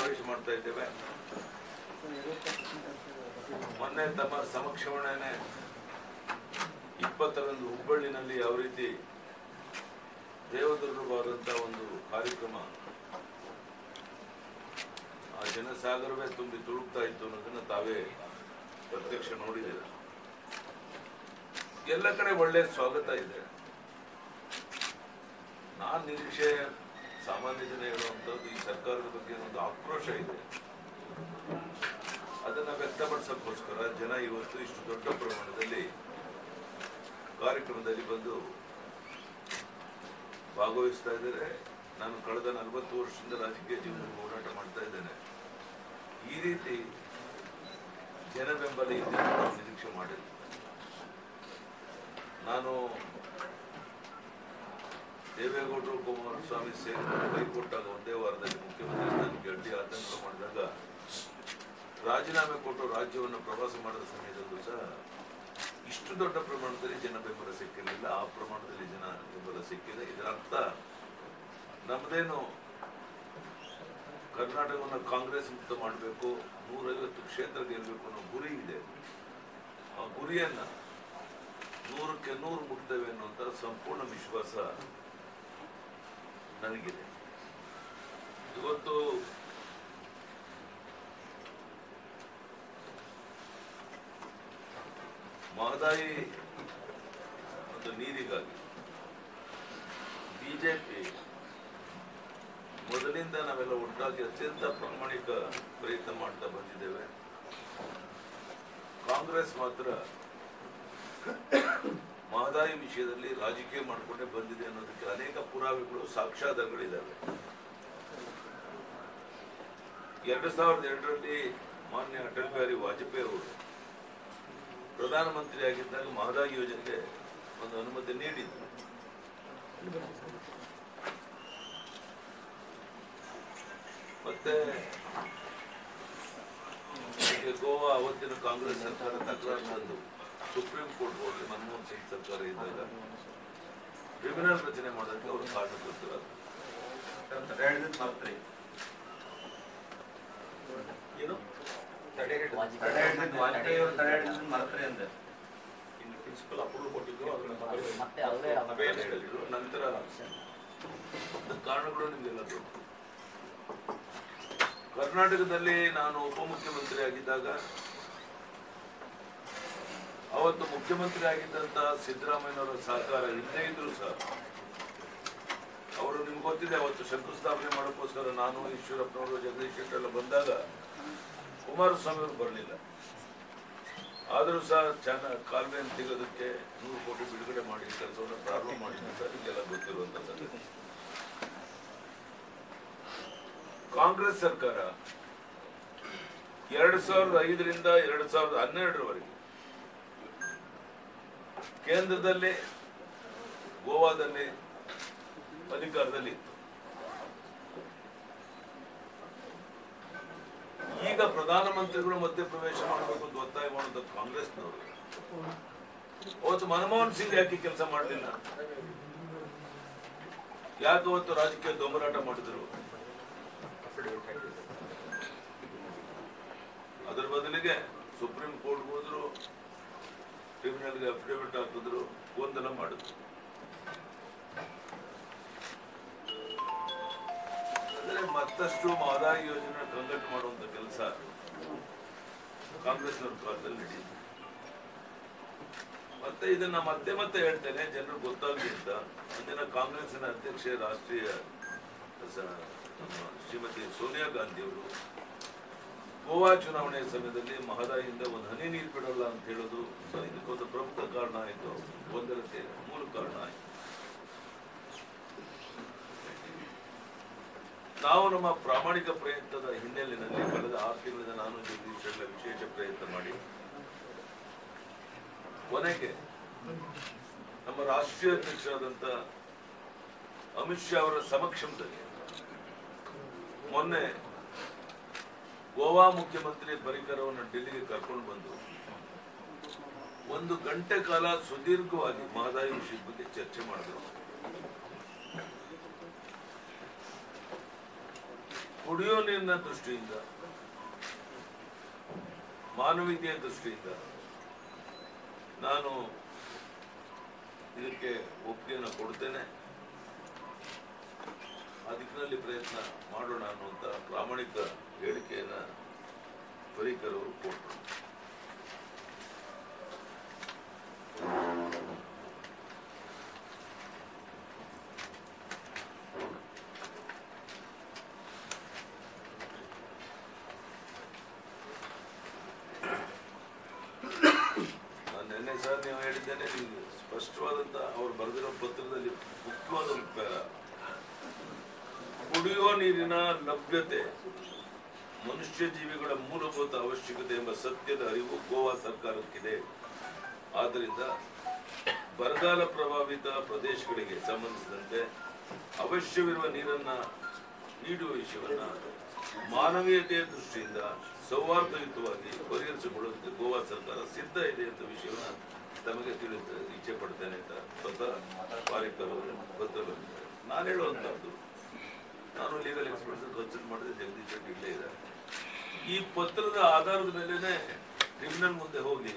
ಪ್ರವೇಶ ಮಾಡ್ತಾ ಇದ್ದೇವೆ ಮೊನ್ನೆ ತಮ್ಮ ಸಮಕ್ಷಮಣನೆ ಇಪ್ಪತ್ತರಂದು ಹುಬ್ಬಳ್ಳಿನಲ್ಲಿ ಯಾವ ರೀತಿ ದೇವದುರ್ಗವಾದಂಥ ಒಂದು ಕಾರ್ಯಕ್ರಮ ಆ ಜನಸಾಗರವೇ ತುಂಬಿ ತುಳುಕ್ತಾ ಇತ್ತು ಅನ್ನೋದನ್ನ ತಾವೇ ಪ್ರತ್ಯಕ್ಷ ನೋಡಿದ್ದೀರ ಎಲ್ಲ ಕಡೆ ಒಳ್ಳೆಯ ಸ್ವಾಗತ ಇದೆ ನಾನ್ ನಿರೀಕ್ಷೆ ಸಾಮಾನ್ಯ ಜನ ಹೇಳುವಂಥದ್ದು ಈ ಸರ್ಕಾರದ ಬಗ್ಗೆ ಒಂದು ಆಕ್ರೋಶ ಇದೆ ಅದನ್ನ ವ್ಯಕ್ತಪಡಿಸೋಕ್ಕೋಸ್ಕರ ಜನ ಇವತ್ತು ಇಷ್ಟು ದೊಡ್ಡ ಪ್ರಮಾಣದಲ್ಲಿ ಕಾರ್ಯಕ್ರಮದಲ್ಲಿ ಬಂದು ಭಾಗವಹಿಸ್ತಾ ಇದ್ದಾರೆ ನಾನು ಕಳೆದ ನಲವತ್ತು ವರ್ಷದಿಂದ ರಾಜಕೀಯ ಜೀವನದಲ್ಲಿ ಹೋರಾಟ ಮಾಡ್ತಾ ಇದ್ದೇನೆ ಈ ರೀತಿ ಜನ ಬೆಂಬಲ ಇದೆ ಅಂತ ನಾನು ನಿರೀಕ್ಷೆ ಮಾಡಿಲ್ಲ ನಾನು ದೇವೇಗೌಡರು ಕುಮಾರಸ್ವಾಮಿ ಸೇರಿ ಕೈ ಕೊಟ್ಟಾಗ ಒಂದೇ ವಾರದಲ್ಲಿ ಮುಖ್ಯಮಂತ್ರಿ ಸ್ಥಾನಕ್ಕೆ ಅಡ್ಡಿ ಆತಂಕ ಮಾಡಿದಾಗ ರಾಜೀನಾಮೆ ಕೊಟ್ಟು ರಾಜ್ಯವನ್ನು ಪ್ರವಾಸ ಮಾಡಿದ ಸಮಯದಲ್ಲೂ ಸಹ ಇಷ್ಟು ದೊಡ್ಡ ಪ್ರಮಾಣದಲ್ಲಿ ಜನ ಬೆಂಬಲ ಸಿಕ್ಕಿರಲಿಲ್ಲ ಆ ಪ್ರಮಾಣದಲ್ಲಿ ಜನ ಬೆಂಬಲ ಸಿಕ್ಕಿದೆ ಇದರ ಅರ್ಥ ನಮ್ಮದೇನು ಕರ್ನಾಟಕವನ್ನು ಕಾಂಗ್ರೆಸ್ ಮುಕ್ತ ಮಾಡಬೇಕು ನೂರೈವತ್ತು ಕ್ಷೇತ್ರ ಗೆಲ್ಲಬೇಕು ಅನ್ನೋ ಗುರಿ ಇದೆ ಆ ಗುರಿಯನ್ನ ನೂರಕ್ಕೆ ನೂರು ಮುಟ್ತೇವೆ ಅನ್ನುವಂಥ ಸಂಪೂರ್ಣ ವಿಶ್ವಾಸ ನನಗಿದೆ ಇವತ್ತು ಮಹದಾಯಿ ಮತ್ತು ನೀರಿಗಾಗಿ ಬಿಜೆಪಿ ಮೊದಲಿಂದ ನಾವೆಲ್ಲ ಒಟ್ಟಾಗಿ ಅತ್ಯಂತ ಪ್ರಾಮಾಣಿಕ ಪ್ರಯತ್ನ ಮಾಡ್ತಾ ಬಂದಿದ್ದೇವೆ ಕಾಂಗ್ರೆಸ್ ಮಾತ್ರ ಮಹದಾಯಿ ವಿಷಯದಲ್ಲಿ ರಾಜಕೀಯ ಮಾಡಿಕೊಂಡೇ ಬಂದಿದೆ ಅನ್ನೋದಕ್ಕೆ ಅನೇಕ ಪುರಾವೆಗಳು ಸಾಕ್ಷ್ಯಾಧಾರಗಳಿದ್ದಾವೆ ಎರಡು ಸಾವಿರದ ಎರಡರಲ್ಲಿ ಮಾನ್ಯ ಅಟಲ್ ಬಿಹಾರಿ ವಾಜಪೇಯಿ ಅವರು ಪ್ರಧಾನಮಂತ್ರಿ ಆಗಿದ್ದಾಗ ಮಹದಾಯಿ ಯೋಜನೆಗೆ ಒಂದು ಅನುಮತಿ ನೀಡಿದ್ರು ಮತ್ತೆ ಈಗ ಗೋವಾ ಅವತ್ತಿನ ಕಾಂಗ್ರೆಸ್ ಸರ್ಕಾರ ತಕರಾರು ತಂದು ಸುಪ್ರೀಂ ಕೋರ್ಟ್ ಹೋಗಿ ಮನಮೋಹನ್ ಸಿಂಗ್ ಸರ್ಕಾರ ಇದ್ದಾಗ ಟ್ರಿಬ್ಯುನಲ್ ರಚನೆ ಮಾಡೋದಕ್ಕೆ ಅವರು ಕಾರಣ ಕೊಡ್ತಾರೆ ತಡೆ ಹಿಡಿದಿದ್ದು ಮರ್ತ್ರಿ ಏನು ತಡೆ ಹಿಡಿದಿದ್ದು ವಾಜಪೇಯಿ ಅವರು ತಡೆ ಹಿಡಿದಿದ್ದು ಮರ್ತ್ರಿ ಅಂದೆ ಇನ್ನು ಪ್ರಿನ್ಸಿಪಲ್ ಅಪ್ರೂವಲ್ ಕೊಟ್ಟಿದ್ರು ಅದನ್ನ ಮತ್ತೆ ಅವರೇ ಅವೇನ್ ಹೇಳಿದ್ರು ನಂತರ ಅದಕ್ಕೆ ಕಾರಣಗಳು ನಿಮಗೆಲ್ಲ ಗೊತ್ತು ಕರ್ನಾಟಕದಲ್ಲಿ ನಾನು ಉಪಮುಖ್ಯಮಂತ್ರಿ ಆಗಿದ್ದಾಗ ಅವತ್ತು ಮುಖ್ಯಮಂತ್ರಿ ಆಗಿದ್ದಂತ ಸಿದ್ದರಾಮಯ್ಯನವರ ಸಹಕಾರ ಇಲ್ಲದೇ ಇದ್ರು ಸಹ ಅವರು ನಿಮ್ಗೆ ಗೊತ್ತಿದೆ ಅವತ್ತು ಶಂಕುಸ್ಥಾಪನೆ ಮಾಡೋಕ್ಕೋಸ್ಕರ ನಾನು ಈಶ್ವರಪ್ಪನವರು ಜಗದೀಶ್ ಶೆಟ್ಟರ್ ಎಲ್ಲ ಬಂದಾಗ ಕುಮಾರಸ್ವಾಮಿ ಅವರು ಬರಲಿಲ್ಲ ಆದರೂ ಸಹ ಚೆನ್ನ ಕಾಲುವೆಯನ್ನು ತೆಗೆಯೋದಕ್ಕೆ ನೂರು ಕೋಟಿ ಬಿಡುಗಡೆ ಮಾಡಿ ಕೆಲಸವನ್ನು ಪ್ರಾರಂಭ ಮಾಡಿದ್ದು ಸಹ ನಿಮಗೆಲ್ಲ ಗೊತ್ತಿರುವಂತ ಸಂಗತಿ ಕಾಂಗ್ರೆಸ್ ಸರ್ಕಾರ ಎರಡು ಸಾವಿರದ ಐದರಿಂದ ಎರಡು ಸಾವಿರದ ಹನ್ನೆರಡರವರೆಗೆ ಕೇಂದ್ರದಲ್ಲಿ ಗೋವಾದಲ್ಲಿ ಅಧಿಕಾರದಲ್ಲಿ ಇತ್ತು ಈಗ ಪ್ರಧಾನಮಂತ್ರಿಗಳು ಮಧ್ಯಪ್ರವೇಶ ಮಾಡಬೇಕು ಅಂತ ಒತ್ತಾಯ ಮಾಡೋದು ಕಾಂಗ್ರೆಸ್ನವರು ಅವತ್ತು ಮನಮೋಹನ್ ಸಿಂಗ್ ಯಾಕೆ ಕೆಲಸ ಮಾಡಲಿಲ್ಲ ಯಾಕೆ ಅವತ್ತು ರಾಜಕೀಯ ದೊಂಬರಾಟ ಮಾಡಿದ್ರು ಅದರ ಬದಲಿಗೆ ಸುಪ್ರೀಂ ಕೋರ್ಟ್ ಹೋದ್ರು ಟ್ರಿಬ್ಯುನಲ್ಗೆ ಅಫಿಡವಿಟ್ ಹಾಕಿದ್ರು ಗೊಂದಲ ಮಾಡಿದ್ರು ಅಂದ್ರೆ ಮತ್ತಷ್ಟು ಮಹದಾಯಿ ಯೋಜನೆ ಕಂಗಟ್ಟು ಮಾಡುವಂತ ಕೆಲಸ ಕಾಂಗ್ರೆಸ್ನವ್ರ ಕಾಲದಲ್ಲಿ ನಡೆಯಿತು ಮತ್ತೆ ಇದನ್ನ ಮತ್ತೆ ಮತ್ತೆ ಹೇಳ್ತೇನೆ ಜನರು ಗೊತ್ತಾಗ್ಲಿ ಅಂತ ಅಂದಿನ ಕಾಂಗ್ರೆಸ್ಸಿನ ಅಧ್ಯಕ್ಷೆ ರಾಷ್ಟ್ರೀಯ ಸ- ನಮ್ಮ ಶ್ರೀಮತಿ ಸೋನಿಯಾ ಗಾಂಧಿ ಅವರು ಗೋವಾ ಚುನಾವಣೆ ಸಮಯದಲ್ಲಿ ಮಹದಾಯಿಯಿಂದ ಒಂದು ಹನಿ ನೀರು ಬಿಡಲ್ಲ ಅಂತ ಹೇಳೋದು ಸೊ ಇದಕ್ಕೊಂದು ಪ್ರಮುಖ ಕಾರಣ ಆಯಿತು ಗೊಂದಲಕ್ಕೆ ಮೂಲ ಕಾರಣ ಆಯಿತು ನಾವು ನಮ್ಮ ಪ್ರಾಮಾಣಿಕ ಪ್ರಯತ್ನದ ಹಿನ್ನೆಲೆಯಲ್ಲಿ ಕಳೆದ ಆರು ತಿಂಗಳಿಂದ ನಾನು ಜಗದೀಶ್ ಶೆಟ್ಟರ್ ವಿಶೇಷ ಪ್ರಯತ್ನ ಮಾಡಿ ಕೊನೆಗೆ ನಮ್ಮ ರಾಷ್ಟ್ರೀಯ ಅಧ್ಯಕ್ಷರಾದಂತ ಅಮಿತ್ ಶಾ ಅವರ ಸಮಕ್ಷಮದಲ್ಲಿ ಮೊನ್ನೆ ಗೋವಾ ಮುಖ್ಯಮಂತ್ರಿ ಪರಿಕರ್ ಅವರನ್ನು ಡೆಲ್ಲಿಗೆ ಕರ್ಕೊಂಡು ಬಂದು ಒಂದು ಗಂಟೆ ಕಾಲ ಸುದೀರ್ಘವಾಗಿ ಮಹದಾಯಿ ವಿಷಯದ ಬಗ್ಗೆ ಚರ್ಚೆ ಮಾಡಿದ್ರು ಕುಡಿಯೋ ನೀರಿನ ದೃಷ್ಟಿಯಿಂದ ಮಾನವೀಯತೆಯ ದೃಷ್ಟಿಯಿಂದ ನಾನು ಇದಕ್ಕೆ ಒಪ್ಪಿಗೆಯನ್ನು ಕೊಡ್ತೇನೆ ಆ ದಿಕ್ಕಿನಲ್ಲಿ ಪ್ರಯತ್ನ ಮಾಡೋಣ ಅನ್ನುವಂಥ ಪ್ರಾಮಾಣಿಕ ಹೇಳಿಕೆಯನ್ನ ಪರಿಕರ್ ಅವರು ಕೊಟ್ಟರು ನಾನು ನಿನ್ನೆ ಸಹ ನೀವು ಹೇಳಿದ್ದೇನೆ ನಿಮ್ಗೆ ಸ್ಪಷ್ಟವಾದಂತ ಅವ್ರು ಬರೆದಿರೋ ಪತ್ರದಲ್ಲಿ ಮುಖ್ಯವಾದ ವಿಚಾರ ಕುಡಿಯುವ ನೀರಿನ ಲಭ್ಯತೆ ಮನುಷ್ಯ ಜೀವಿಗಳ ಮೂಲಭೂತ ಅವಶ್ಯಕತೆ ಎಂಬ ಸತ್ಯದ ಅರಿವು ಗೋವಾ ಸರ್ಕಾರಕ್ಕಿದೆ ಆದ್ದರಿಂದ ಬರಗಾಲ ಪ್ರಭಾವಿತ ಪ್ರದೇಶಗಳಿಗೆ ಸಂಬಂಧಿಸಿದಂತೆ ಅವಶ್ಯವಿರುವ ನೀರನ್ನ ನೀಡುವ ವಿಷಯವನ್ನ ಮಾನವೀಯತೆಯ ದೃಷ್ಟಿಯಿಂದ ಸೌಹಾರ್ದಯುತವಾಗಿ ಪರಿಹರಿಸಿಕೊಳ್ಳುವುದಕ್ಕೆ ಗೋವಾ ಸರ್ಕಾರ ಸಿದ್ಧ ಇದೆ ಅಂತ ವಿಷಯವನ್ನ ತಮಗೆ ತಿಳಿಸ ಇಚ್ಛೆ ಪಡ್ತೇನೆ ಅಂತ ಸ್ವತಃ ಪಾರಿಕರ್ ಅವರು ಪತ್ರ ಬರೆದಿದ್ದಾರೆ ನಾನು ಹೇಳುವಂತಹದ್ದು ನಾನು ಲೀಗಲ್ ಎಕ್ಸ್ಪರ್ಟ್ಸ್ ಕನ್ಸಲ್ಟ್ ಮಾಡಿದ್ರೆ ಜಗದೀಶ್ ಶೆಟ್ಟಿ ಇಲ್ಲೇ ಇದ್ದಾರೆ ಈ ಪತ್ರದ ಆಧಾರದ ಮೇಲೆನೆ ಟ್ರಿಬ್ಯುನಲ್ ಮುಂದೆ ಹೋಗಿ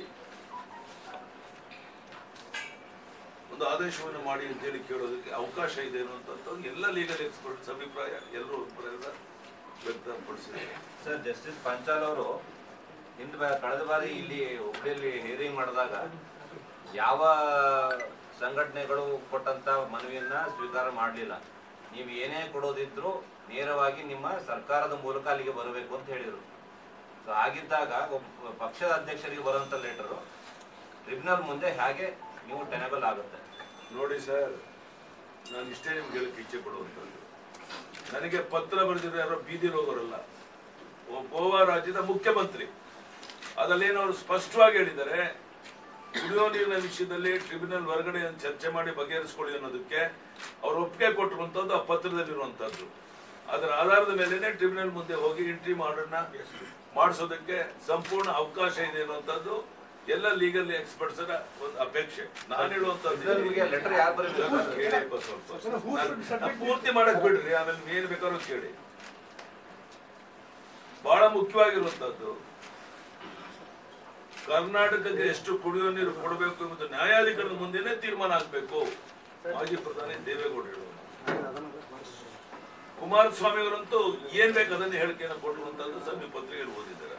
ಒಂದು ಆದೇಶವನ್ನು ಮಾಡಿ ಅಂತ ಹೇಳಿ ಕೇಳೋದಕ್ಕೆ ಅವಕಾಶ ಇದೆ ಅನ್ನುವಂಥದ್ದು ಎಲ್ಲ ಲೀಗಲ್ ಎಕ್ಸ್ಪರ್ಟ್ಸ್ ಅಭಿಪ್ರಾಯ ಎಲ್ಲರೂ ಅಭಿಪ್ರಾಯದ ವ್ಯಕ್ತಪಡಿಸಿದ್ದಾರೆ ಸರ್ ಜಸ್ಟಿಸ್ ಪಂಚಾಲ್ ಅವರು ಹಿಂದ್ ಬ- ಕಳೆದ ಬಾರಿ ಇಲ್ಲಿ ಹುಬ್ಳಿಯಲ್ಲಿ ಹಿಯರಿಂಗ್ ಮಾಡಿದಾಗ ಯಾವ ಸಂಘಟನೆಗಳು ಕೊಟ್ಟಂತ ಮನವಿಯನ್ನ ಸ್ವೀಕಾರ ಮಾಡಲಿಲ್ಲ ನೀವು ಏನೇ ಕೊಡೋದಿದ್ರು ನೇರವಾಗಿ ನಿಮ್ಮ ಸರ್ಕಾರದ ಮೂಲಕ ಅಲ್ಲಿಗೆ ಬರಬೇಕು ಅಂತ ಹೇಳಿದರು ಸೊ ಹಾಗಿದ್ದಾಗ ಒಬ್ಬ ಪಕ್ಷದ ಅಧ್ಯಕ್ಷರಿಗೆ ಬರುವಂತ ಲೆಟರು ಟ್ರಿಬ್ಯುನಲ್ ಮುಂದೆ ಹೇಗೆ ನೀವು ಟೆನಬಲ್ ಆಗುತ್ತೆ ನೋಡಿ ಸರ್ ನಾನು ಇಷ್ಟೇ ನಿಮ್ಗೆ ಹೇಳಕ್ಕೆ ಇಚ್ಛೆ ಪಡುವಂಥದ್ದು ನನಗೆ ಪತ್ರ ಬರೆದಿರೋ ಯಾರೋ ಬೀದಿ ರೋಗರಲ್ಲ ಒಬ್ಬ ಗೋವಾ ರಾಜ್ಯದ ಮುಖ್ಯಮಂತ್ರಿ ಅದಲ್ಲೇನು ಅವರು ಸ್ಪಷ್ಟವಾಗಿ ಹೇಳಿದ್ದಾರೆ ಕುಡಿಯೋ ನೀರಿನ ವಿಷಯದಲ್ಲಿ ಟ್ರಿಬ್ಯುನಲ್ ಹೊರಗಡೆ ಒಂದು ಚರ್ಚೆ ಮಾಡಿ ಬಗೆಹರಿಸ್ಕೊಳ್ಳಿ ಅನ್ನೋದಕ್ಕೆ ಅವರು ಒಪ್ಪಿಗೆ ಕೊಟ್ಟಿರುವಂತದ್ದು ಆ ಪತ್ರದಲ್ಲಿರುವಂತದ್ದು ಅದರ ಆಧಾರದ ಮೇಲೆನೆ ಟ್ರಿಬ್ಯುನಲ್ ಮುಂದೆ ಹೋಗಿ ಎಂಟ್ರಿ ಮಾಡೋಣ ಮಾಡಿಸೋದಕ್ಕೆ ಸಂಪೂರ್ಣ ಅವಕಾಶ ಇದೆ ಅನ್ನುವಂಥದ್ದು ಎಲ್ಲ ಲೀಗಲ್ ಎಕ್ಸ್ಪರ್ಟ್ಸ್ ಒಂದು ಅಪೇಕ್ಷೆ ನಾನು ಹೇಳುವಂತದ್ದು ನಿಮಗೆ ಲೆಟರ್ ಯಾರು ಬರೀಬೇಕು ಕೇಳಿಪ್ಪ ಸ್ವಲ್ಪ ನಾನು- ನಾನು ಪೂರ್ತಿ ಮಾಡಕ್ ಬಿಡ್ರಿ ಆಮೇಲೆ ಏನ್ ಬೇಕಾದ್ರೂ ಕೇಳಿ ಬಹಳ ಮುಖ್ಯವಾಗಿರುವಂತದ್ದು ಕರ್ನಾಟಕಕ್ಕೆ ಎಷ್ಟು ಕುಡಿಯುವ ನೀರು ಕೊಡಬೇಕು ಎಂಬುದು ನ್ಯಾಯಾಧಿಕರಣದ ಮುಂದೆನೆ ತೀರ್ಮಾನ ಆಗ್ಬೇಕು ಮಾಜಿ ಪ್ರಧಾನಿ ದೇವೇಗೌಡರು ಕುಮಾರಸ್ವಾಮಿ ಅವರಂತೂ ಏನ್ ಬೇಕು ಅದನ್ನ ಹೇಳಿಕೆಯನ್ನು ಕೊಟ್ಟಿರುವಂತದ್ದು ಸಮೀಪ ಪತ್ರಿಕೆಯಲ್ಲಿ ಓದಿದ್ದಾರೆ